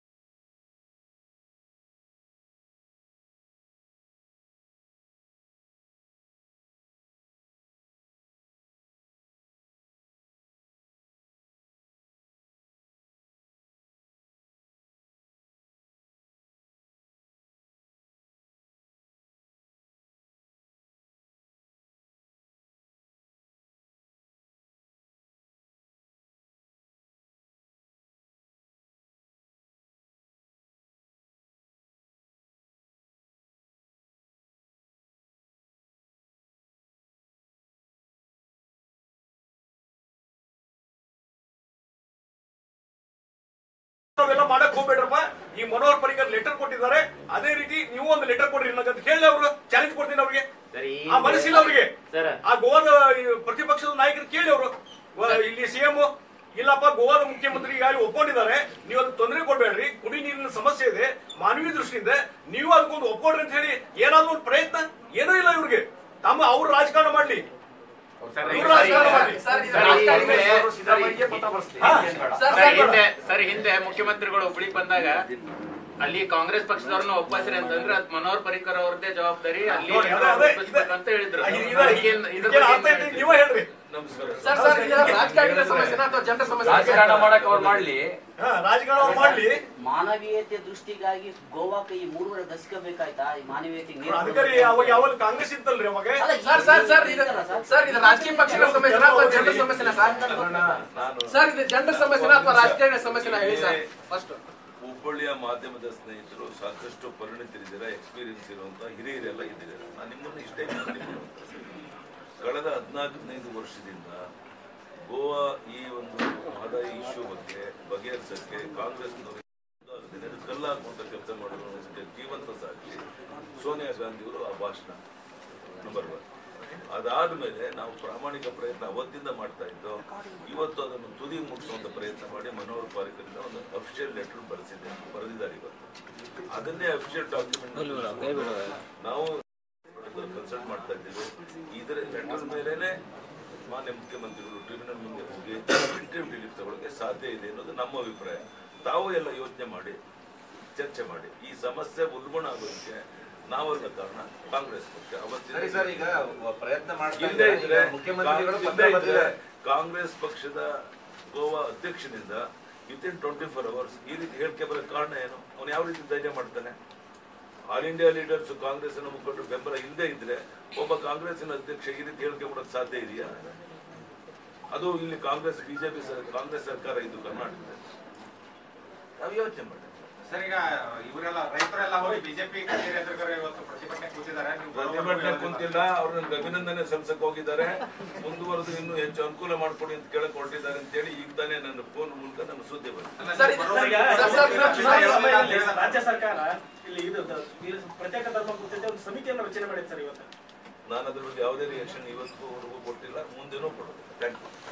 ನಾವೆಲ್ಲ ಮಾಡಕ್ ಹೋಗ್ಬೇಡ್ರಪ್ಪ ಈ ಮನೋಹರ್ ಪರಿಕರ್ ಲೆಟರ್ ಕೊಟ್ಟಿದ್ದಾರೆ ಅದೇ ರೀತಿ ನೀವು ಒಂದು ಲೆಟರ್ ಕೊಡ್ರಿ ಅಂತ ಕೇಳಿ ಅವರು ಚಾಲೆಂಜ್ ಕೊಡ್ತೀನಿ ಅವ್ರಿಗೆ ಆ ಮನಸ್ಸಿಲ್ಲ ಅವ್ರಿಗೆ ಆ ಗೋವಾದ ಈ ಪ್ರತಿಪಕ್ಷದ ನಾಯಕರು ಕೇಳಿ ಅವರು ಇಲ್ಲಿ ಸಿಎಂ ಇಲ್ಲಪ್ಪ ಗೋವಾದ ಮುಖ್ಯಮಂತ್ರಿ ಈಗಾಗಲೇ ಒಪ್ಕೊಂಡಿದ್ದಾರೆ ನೀವು ಅದಕ್ಕೆ ತೊಂದರೆ ಕೊಡ್ಬೇಡ್ರಿ ಕುಡಿ ನೀರಿನ ಸಮಸ್ಯೆ ಇದೆ ಮಾನವೀಯ ದೃಷ್ಟಿಯಿಂದ ನೀವು ಅದಕ್ಕೊಂದು ಒಪ್ಕೊಡ್ರಿ ಅಂತ ಹೇಳಿ ಏನಾದ್ರು ಒಂದು ಪ್ರಯತ್ನ ಏನೂ ಇಲ್ಲ ಇವ್ರಿಗೆ ತಮ್ಮ ಅವ್ರು ರಾಜಕಾರಣ ಮಾಡ್ಲಿ ಇವ್ರು ರಾಜಕಾರಣ ಮಾಡ್ಲಿ ಸರ್, ಇದು ರಾಜಕಾರಣಿಗಳು ಸಿದ್ದರಾಮಯ್ಯಗೆ ಪತ್ರ ಬರ್ಸ್ಲಿ. ಹಾ. ಸರ್, ಸರ್ ಹಿಂದೆ ಸರ್ ಹಿಂದೆ ಮುಖ್ಯಮಂತ್ರಿಗಳು ಹುಬ್ಳಿಗ್ ಬಂದಾಗ ಅಲ್ಲಿ ಕಾಂಗ್ರೆಸ್ ಪಕ್ಷದವ್ರನ್ನ ಒಪ್ಪಿಸ್ರಿ ಅಂತಂದ್ರೆ ಅದ್ ಮನೋಹರ್ ಪರಿಕರ್ ಅವ್ರದ್ದೇ ಜವಾಬ್ದಾರಿ ಅಲ್ಲಿ ನೋಡಿ, ಅದೇ- ಅದೇ- ಒಪ್ಪಿಸ್ಬೇಕಂತ ಹೇಳಿದ್ರು ಇದು- ಇದು- ಅದಕ್ಕೇನ್- ಇದ್ರ ಇದಕ್ಕೆ ಬಗ್ಗೆ ಅರ್ಥ ಏನ್ ಐತಿ ಹೇಳ್ತೀರಿ? ನೀವೇ ಹೇಳ್ರಿ ನಮಸ್ಕಾರ ಸರ್ ಸರ್ ಇದು ರಾಜಕಾರಣಿಗಳ ಸಮಸ್ಯೆನ ಅಥವಾ ಜನರ ಸಮಸ್ಯೆ ರಾಜಕಾರಣ ಮಾಡಕ್ ಅವ್ರು ಮಾಡ್ಲಿ ಹಾ ರಾಜಕಾರಣ ಅವ್ರು ಮಾಡ್ಲಿ ಮಾನವೀಯತೆ ದೃಷ್ಟಿಗಾಗಿ ಗೋವಾಕ್ಕೆ ಈ ಮೂರುವರೆ ದಶಕ ಬೇಕಾಯ್ತಾ ಈ ಮಾನವೀಯತೆ ನೀರು ಅದಕ್ಕೆ ಅವಾಗ ಯಾವಾಗ ಕಾಂಗ್ರೆಸ್ ಇತ್ತಲ್ರಿ ಅವಾಗ ಅಲ್ಲ, ಈ- ಸರ್ ಸರ್ ಸರ್ ಇದು ಇದಲ್ಲ ಸರ್. ಸರ್ ಇದು ರಾಜಕೀಯ ಪಕ್ಷಗಳ ಸಮಸ್ಯೆನ ಅಥವಾ ಜನರ ಸಮಸ್ಯೆನ ಸರ್ ನಾನು ಸರ್ ಇದು ಜನರ ಸಮಸ್ಯೆನ ಅಥವಾ ರಾಜಕೀಯ ಸಮಸ್ಯೆನ ಹೇಳಿ ಸರ್ ಫಸ್ಟ್ ಹುಬ್ಬಳ್ಳಿಯ ಮಾಧ್ಯಮದ ಸ್ನೇಹಿತರು ಸಾಕಷ್ಟು ಪರಿಣಿತರಿದ್ದೀರಾ ಎಕ್ಸ್ಪೀರಿಯನ್ಸ್ ಇರುವಂತ ಹಿರಿಯರೆಲ್ಲ ಇದ್ದೀರಾ ನಾನು ನಿಮ್ಮನ್ನು ಇಷ್ಟೇ ವಿನಂತಿ ಮಾಡುವಂತ ಕಳೆದ ಹದಿನಾಲ್ಕೈದು ವರ್ಷದಿಂದ ಗೋವಾ ಈ ಒಂದು ಆದಾಯ ಇಶ್ಯೂ ಬಗ್ಗೆ ಬಗೆಹರಿಸಕ್ಕೆ ಕಾಂಗ್ರೆಸ್ನವರು ಕಲ್ಲ ಹಾಕುವಂತ ಕೆಲಸ ಮಾಡೋದಕ್ಕೆ ಜೀವಂತ ಸಾಕ್ಷಿ ಸೋನಿಯಾ ಗಾಂಧಿ ಅವರು ಆ ಭಾಷಣ ನಂಬರ್ ಒನ್ ಅದಾದ್ಮೇಲೆ ನಾವು ಪ್ರಾಮಾಣಿಕ ಪ್ರಯತ್ನ ಅವತ್ತಿಂದ ಮಾಡ್ತಾ ಇದ್ದು ಇವತ್ತು ಅದನ್ನು ತುದಿ ಮುಟ್ಟಿಸುವಂತ ಪ್ರಯತ್ನ ಮಾಡಿ ಮನೋಹರ್ ಪಾರಿಕರಿಂದ ಒಂದು ಅಫಿಷಿಯಲ್ ಲೆಟರ್ ಬರೆಸಿದ್ದೆ ಬರೆದಿದ್ದಾರೆ ಇವತ್ತು ಅದನ್ನೇ ಅಫಿಷಿಯಲ್ ಡಾಕ್ಯುಮೆಂಟ್ ನಾವು ಕನ್ಸಲ್ಟ್ ಮಾಡ್ತಾ ಇದ್ದೀವಿ ಇದರ ಲೆಟರ್ ಮೇಲೆನೆ ಮಾನ್ಯ ಮುಖ್ಯಮಂತ್ರಿಗಳು ಟ್ರಿಬ್ಯುನಲ್ ಮುಂದೆ ಹೋಗಿ ಇಂಟರ್ವ್ಯೂ ರಿಲೀಫ್ ತಗೊಳ್ಳೋಕೆ ಸಾಧ್ಯ ಇದೆ ಅನ್ನೋದು ನಮ್ಮ ಅಭಿಪ್ರಾಯ ತಾವು ಎಲ್ಲ ಯೋಚನೆ ಮಾಡಿ ಚರ್ಚೆ ಮಾಡಿ ಈ ಸಮಸ್ಯೆ ಉಲ್ಬಣ ಆಗೋದಕ್ಕೆ ನಾವಲ್ಲ ಕಾರಣ ಕಾಂಗ್ರೆಸ್ ಪಕ್ಷ ಸರಿ ಸರ್ ಈಗ ಪ್ರಯತ್ನ ಮಾಡ್ತಾ ಇಲ್ಲೇ ಇದ್ದಾರೆ. ಇದ್ರೆ ಈಗ ಮುಖ್ಯಮಂತ್ರಿಗಳು ಇಲ್ಲೇ ಪತ್ರ ಇದ್ರೆ ಬರೆದಿದ್ದಾರೆ ಕಾಂಗ್ರೆಸ್ ಪಕ್ಷದ ಗೋವಾ ಅಧ್ಯಕ್ಷನಿಂದ within twenty four hours ಈ ರೀತಿ ಹೇಳಿಕೆ ಬರೋ ಕಾರಣ ಏನು ಅವನು ಯಾವ ರೀತಿ ಧೈರ್ಯ ಮಾಡ್ತಾನೆ ಆಲ್ ಇಂಡಿಯಾ ಲೀಡರ್ಸ್ ಕಾಂಗ್ರೆಸ್ ಮುಖಂಡರು ಬೆಂಬಲ ಇಲ್ಲದೆ ಇದ್ರೆ ಒಬ್ಬ ಕಾಂಗ್ರೆಸ್ಸಿನ ಅಧ್ಯಕ್ಷ ಈ ರೀತಿ ಹೇಳಿಕೆ ಕೊಡೋಕೆ ಸಾಧ್ಯ ಇದೆಯಾ ಅದು ಇಲ್ಲಿ ಕಾಂಗ್ರೆಸ್ ಬಿಜೆಪಿ ಕಾಂಗ್ರೆಸ್ ಸರ್ಕಾರ ಇದು ಕರ್ನಾಟಕದಲ್ಲಿ ನಾವು ಯೋಚನೆ ಮಾಡಿ ಸರ್ ಈಗ ಇವರೆಲ್ಲ ರೈತರೆಲ್ಲ ಹೋಗಿ ಬಿಜೆಪಿ ಕಚೇರಿ ಎದುರುಗಡೆ ಇವತ್ತು ಪ್ರತಿಭಟನೆ ಕೂತಿದ್ದಾರೆ ನೀವು ಪ್ರತಿಭಟನೆ ಕುಂತಿಲ್ಲ ಅವ್ರು ನನ್ಗೆ ಅಭಿನಂದನೆ ಸಲ್ಸಕ್ ಹೋಗಿದ್ದಾರೆ ಮುಂದುವರೆದು ಇನ್ನೂ ಹೆಚ್ಚು ಅನುಕೂಲ ಮಾಡ್ಕೊಡಿ ಅಂತ ಕೇಳಕ್ ಹೊರಟಿದ್ದಾರೆ ಅಂತ ಹೇಳಿ ಈಗ ತಾನೇ ನನ್ನ ಫೋನ್ ಮೂಲಕ ನನ್ನ ಸುದ್ದಿ ಬಂತು sir, sir, sir, sir, sir, ರಾಜ್ಯ ಸರ್ಕಾರ ಇಲ್ಲಿ ಇದು ದ- ಇಲ್ಲಿ ಪ್ರತ್ಯೇಕ ಧರ್ಮ ಕುರಿತಂತೆ ಒಂದು ಸಮಿತಿಯನ್ನು ರಚನೆ ಮಾಡಿದೆ ಸರ್ ಇವತ್ತು ನಾನು ಅದ್ರ ಬಗ್ಗೆ ಯಾವುದೇ ರಿಯಾಕ್ಷನ್ ಇವತ್ತುವರೆಗೂ ಕೊಟ್ಟಿಲ್ಲ ಮುಂದೇನೂ ಕೊಡೋದಿಲ್ಲ ಥ್ಯಾಂಕ್ ಯು